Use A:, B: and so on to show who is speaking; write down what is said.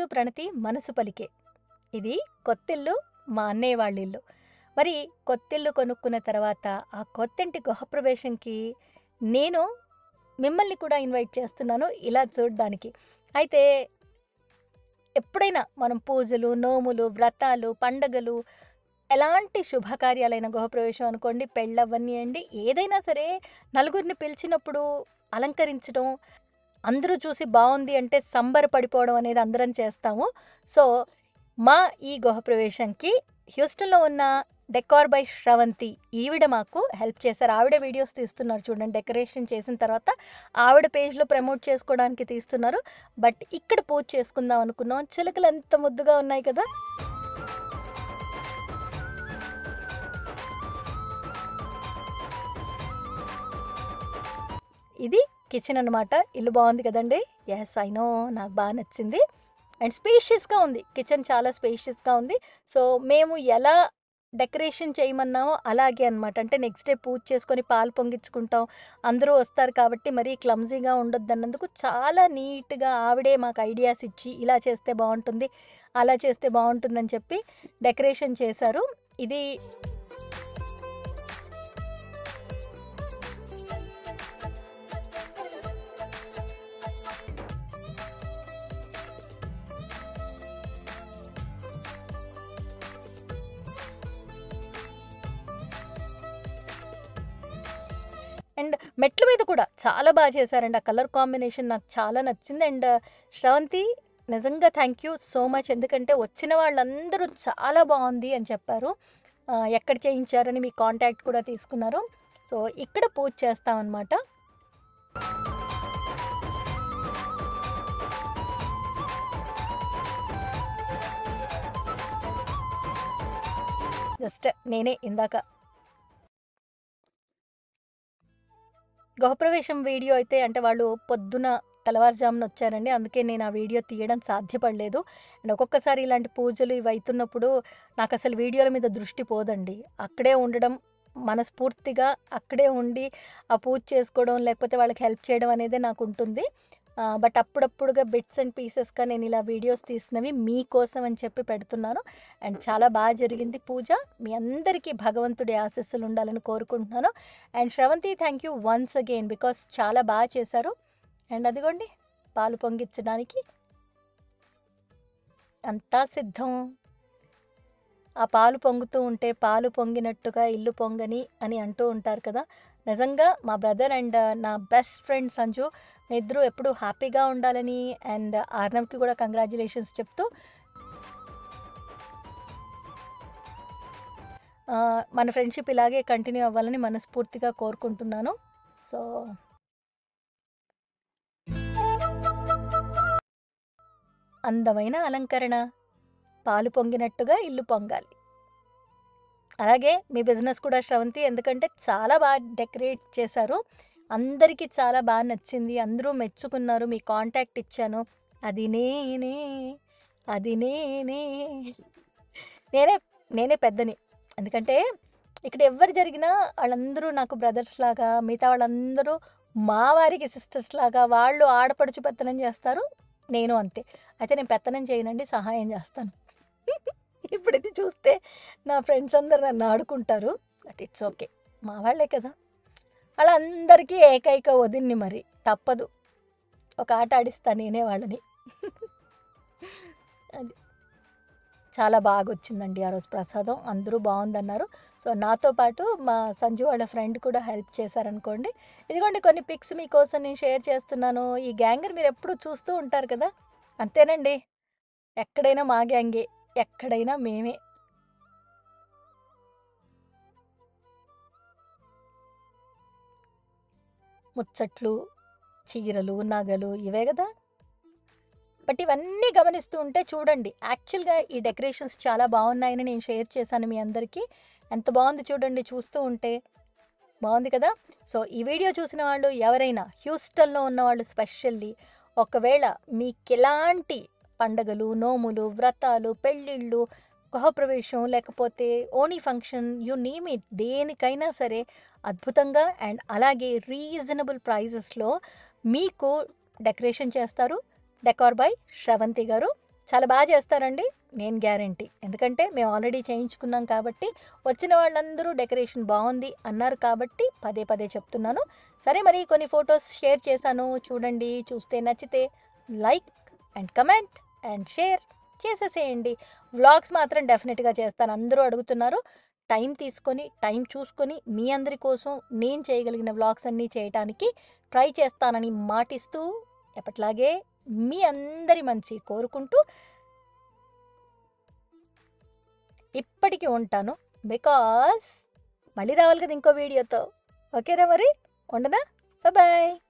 A: ప్రణతి మనసు పలికే ఇది కొత్తిల్లు మా అన్నయ్య వాళ్ళ ఇల్లు మరి కొత్తిల్లు కొనుక్కున్న తర్వాత ఆ కొత్తింటి గృహప్రవేశంకి నేను మిమ్మల్ని కూడా ఇన్వైట్ చేస్తున్నాను ఇలా చూడడానికి అయితే ఎప్పుడైనా మనం పూజలు నోములు వ్రతాలు పండగలు ఎలాంటి శుభకార్యాలైన గృహప్రవేశం అనుకోండి పెళ్ళవనియండి ఏదైనా సరే నలుగురిని పిలిచినప్పుడు అలంకరించడం అందరూ చూసి బాగుంది అంటే సంబరపడిపోవడం అనేది అందరం చేస్తాము సో మా ఈ గృహప్రవేశంకి హ్యూస్టన్లో ఉన్న డెకార్ బై శ్రవంతి ఈవిడ మాకు హెల్ప్ చేశారు ఆవిడ వీడియోస్ తీస్తున్నారు చూడండి డెకరేషన్ చేసిన తర్వాత ఆవిడ పేజ్లో ప్రమోట్ చేసుకోవడానికి తీస్తున్నారు బట్ ఇక్కడ పూజ చేసుకుందాం అనుకున్నాం చిలకలు ఎంత ముద్దుగా ఉన్నాయి కదా ఇది కిచెన్ అనమాట ఇల్లు బాగుంది కదండి ఎస్ ఐ నో నాకు బాగా నచ్చింది అండ్ స్పేషియస్గా ఉంది కిచెన్ చాలా స్పేషియస్గా ఉంది సో మేము ఎలా డెకరేషన్ చేయమన్నామో అలాగే అనమాట అంటే నెక్స్ట్ డే పూజ చేసుకొని పాలు పొంగించుకుంటాం అందరూ వస్తారు కాబట్టి మరీ క్లమ్జీగా ఉండొద్దు అన్నందుకు చాలా నీట్గా ఆవిడే మాకు ఐడియాస్ ఇచ్చి ఇలా చేస్తే బాగుంటుంది అలా చేస్తే బాగుంటుందని చెప్పి డెకరేషన్ చేశారు ఇది అండ్ మెట్ల మీద కూడా చాలా బాగా చేశారండి ఆ కలర్ కాంబినేషన్ నాకు చాలా నచ్చింది అండ్ శ్రవంతి నిజంగా థ్యాంక్ యూ సో మచ్ ఎందుకంటే వచ్చిన వాళ్ళందరూ చాలా బాగుంది అని చెప్పారు ఆ, ఎక్కడ చేయించారని మీ కాంటాక్ట్ కూడా తీసుకున్నారు సో ఇక్కడ పూజ చేస్తామన్నమాట జస్ట్ నేనే ఇందాక గృహప్రవేశం వీడియో అయితే అంటే వాళ్ళు పొద్దున తెల్లవారుజామున వచ్చారండి అందుకే నేను ఆ వీడియో తీయడం సాధ్యపడలేదు అండ్ ఒక్కొక్కసారి ఇలాంటి పూజలు ఇవి అవుతున్నప్పుడు నాకు అసలు వీడియోల మీద దృష్టి పోదండి అక్కడే ఉండడం మనస్ఫూర్తిగా అక్కడే ఉండి ఆ పూజ చేసుకోవడం లేకపోతే వాళ్ళకి హెల్ప్ చేయడం అనేది నాకు ఉంటుంది బట్ అప్పుడప్పుడుగా బిట్స్ అండ్ పీసెస్గా నేను ఇలా వీడియోస్ తీసినవి మీకోసం అని చెప్పి పెడుతున్నాను అండ్ చాలా బాగా జరిగింది పూజ మీ అందరికీ భగవంతుడి ఆశస్సులు ఉండాలని కోరుకుంటున్నాను and Sravanthi thank you once again because చాలా బాగా చేశారు అండ్ అదిగోండి పాలు పొంగించడానికి అంతా సిద్ధం ఆ పాలు పొంగుతూ ఉంటే పాలు పొంగినట్టుగా ఇల్లు పొంగని అని అంటూ ఉంటారు కదా నిజంగా మా బ్రదర్ అండ్ నా బెస్ట్ ఫ్రెండ్ సంజు మీ ఇద్దరు ఎప్పుడూ హ్యాపీగా ఉండాలని అండ్ ఆర్నవ్కి కూడా కంగ్రాచులేషన్స్ చెప్తూ ఆ, మన ఫ్రెండ్షిప్ ఇలాగే కంటిన్యూ అవ్వాలని మనస్ఫూర్తిగా కోరుకుంటున్నాను సో అందమైన అలంకరణ పాలు పొంగినట్టుగా ఇల్లు పొంగాలి అలాగే మీ బిజినెస్ కూడా శ్రవంతి ఎందుకంటే చాలా బాగా డెకరేట్ చేశారు అందరికీ చాలా బాగా నచ్చింది అందరూ మెచ్చుకున్నారు మీ కాంటాక్ట్ ఇచ్చాను అది నేనే అది నేనే నేనే నేనే పెద్దని ఎందుకంటే ఇక్కడ ఎవరు జరిగినా వాళ్ళందరూ నాకు బ్రదర్స్ లాగా మిగతా వాళ్ళందరూ మా వారికి సిస్టర్స్ లాగా వాళ్ళు ఆడపడుచు పెత్తనం చేస్తారు నేను అంతే అయితే నేను పెత్తనం చేయనండి సహాయం చేస్తాను ఇప్పుడు ఇది చూస్తే నా ఫ్రెండ్స్ అందరు నన్ను ఆడుకుంటారు బట్ ఇట్స్ ఓకే మా వాళ్ళే కదా వాళ్ళందరికీ ఏకైక వదిన్ని మరి తప్పదు ఒక ఆట ఆడిస్తా నేనే వాళ్ళని అది చాలా బాగా వచ్చిందండి ఆ రోజు ప్రసాదం అందరూ బాగుందన్నారు సో నాతో పాటు మా సంజు వాళ్ళ ఫ్రెండ్ కూడా హెల్ప్ చేశారనుకోండి ఇదిగోండి కొన్ని పిక్స్ మీకోసం నేను షేర్ చేస్తున్నాను ఈ గ్యాంగర్ మీరు ఎప్పుడు చూస్తూ ఉంటారు కదా అంతేనండి ఎక్కడైనా మా గ్యాంగే ఎక్కడైనా మేమే ముచ్చట్లు చీరలు నగలు ఇవే కదా బట్ ఇవన్నీ గమనిస్తూ ఉంటే చూడండి యాక్చువల్గా ఈ డెకరేషన్స్ చాలా బాగున్నాయని నేను షేర్ చేశాను మీ అందరికీ ఎంత బాగుంది చూడండి చూస్తూ ఉంటే బాగుంది కదా సో ఈ వీడియో చూసిన వాళ్ళు ఎవరైనా హ్యూస్టన్లో ఉన్నవాళ్ళు స్పెషల్లీ ఒకవేళ మీకు ఎలాంటి పండగలు నోములు వ్రతాలు పెళ్ళిళ్ళు గృహప్రవేశం లేకపోతే ఓణీ ఫంక్షన్ యు నేమ్ ఇట్ దేనికైనా సరే అద్భుతంగా అండ్ అలాగే రీజనబుల్ ప్రైజెస్లో మీకు డెకరేషన్ చేస్తారు డెకార్ బై శ్రవంతి గారు చాలా బాగా చేస్తారండి నేను గ్యారంటీ ఎందుకంటే మేము ఆల్రెడీ చేయించుకున్నాం కాబట్టి వచ్చిన వాళ్ళందరూ డెకరేషన్ బాగుంది అన్నారు కాబట్టి పదే పదే చెప్తున్నాను సరే మరి కొన్ని ఫొటోస్ షేర్ చేశాను చూడండి చూస్తే నచ్చితే like and comment and share చేసేసేయండి వ్లాగ్స్ మాత్రం డెఫినెట్గా చేస్తాను అందరూ అడుగుతున్నారు టైం తీసుకొని టైం చూసుకొని మీ అందరి కోసం నేను చేయగలిగిన వ్లాగ్స్ అన్నీ చేయటానికి ట్రై చేస్తానని మాటిస్తూ ఎప్పట్లాగే మీ అందరి మంచి కోరుకుంటూ ఇప్పటికీ ఉంటాను బికాస్ మళ్ళీ రావాలి కదా ఇంకో వీడియోతో ఓకేనా మరి ఉండనా బాయ్